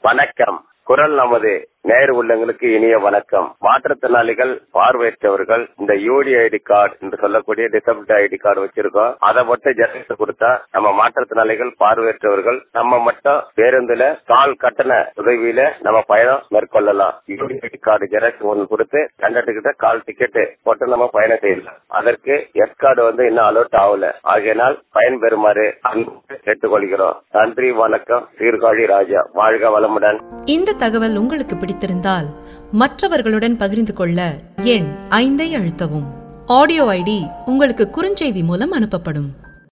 வணக்கம் குரல் நமது நேர் உள்ளங்களுக்கு இனிய வணக்கம் மாற்றுத்திறனாளிகள் பார்வையற்றவர்கள் இந்த யூடி ஐடி கார்டு என்று சொல்லக்கூடிய டிசபிலிட்டி ஐடி கார்டு வச்சிருக்கோம் அதை மட்டும் ஜெராக்ஸ் கொடுத்தா நம்ம மாற்றுத்திறனாளிகள் பார்வையற்றவர்கள் நம்ம மட்டும் பேருந்துல கால் கட்டண உதவியில நம்ம பயணம் மேற்கொள்ளலாம் யூடி ஐடி கார்டு ஜெராக்ஸ் ஒன்று கொடுத்து கண்டக்டர் கிட்ட கால் டிக்கெட் போட்டு நம்ம பயணம் செய்யலாம் அதற்கு எஸ் கார்டு வந்து இன்னும் அலோட் ஆகல ஆகையினால் பயன்பெறுமாறு அன்பு கேட்டுக்கொள்கிறோம் நன்றி வணக்கம் சீர்காழி ராஜா வாழ்க வளமுடன் இந்த தகவல் உங்களுக்கு பிடித்திருந்தால் மற்றவர்களுடன் பகிர்ந்து கொள்ள எண் ஐந்தை அழுத்தவும் ஆடியோ ஐடி உங்களுக்கு குறுஞ்செய்தி மூலம் அனுப்பப்படும்